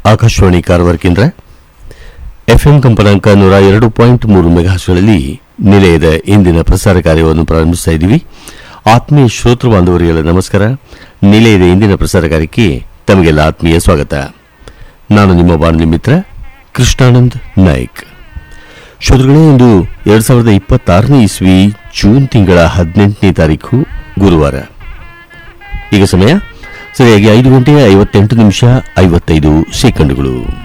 ಆಕಾಶವಾಣಿ ಕಾರವಾರ ಕೇಂದ್ರ ಎಫ್ಎಂ ಕಂಪನಾಂಕ ನೂರ ಎರಡು ಪಾಯಿಂಟ್ ಮೂರು ಮೆಗಾಸ್ಗಳಲ್ಲಿ ನಿಲಯದ ಇಂದಿನ ಪ್ರಸಾರ ಕಾರ್ಯವನ್ನು ಪ್ರಾರಂಭಿಸ್ತಾ ಇದ್ದೀವಿ ಆತ್ಮೀಯ ಶ್ರೋತೃ ಬಾಂಧವರಿಗೆಲ್ಲ ನಮಸ್ಕಾರ ನಿಲಯದ ಇಂದಿನ ಪ್ರಸಾರ ಕಾರ್ಯಕ್ಕೆ ತಮಗೆಲ್ಲ ಆತ್ಮೀಯ ಸ್ವಾಗತ ನಾನು ನಿಮ್ಮ ಬಾನುಲಿ ಮಿತ್ರ ಕೃಷ್ಣಾನಂದ್ ನಾಯ್ಕ್ ಶ್ರೋತೃಗಳೇ ಇಂದು ಎರಡ್ ಸಾವಿರದ ಇಪ್ಪತ್ತಾರನೇ ಇಸ್ವಿ ಜೂನ್ ತಿಂಗಳ ಹದಿನೆಂಟನೇ ತಾರೀಕು ಗುರುವಾರ ಈಗ ಸಮಯ ಸರಿಯಾಗಿ ಐದು ಗಂಟೆ ಐವತ್ತೆಂಟು ನಿಮಿಷ ಐವತ್ತೈದು ಸೆಕೆಂಡುಗಳು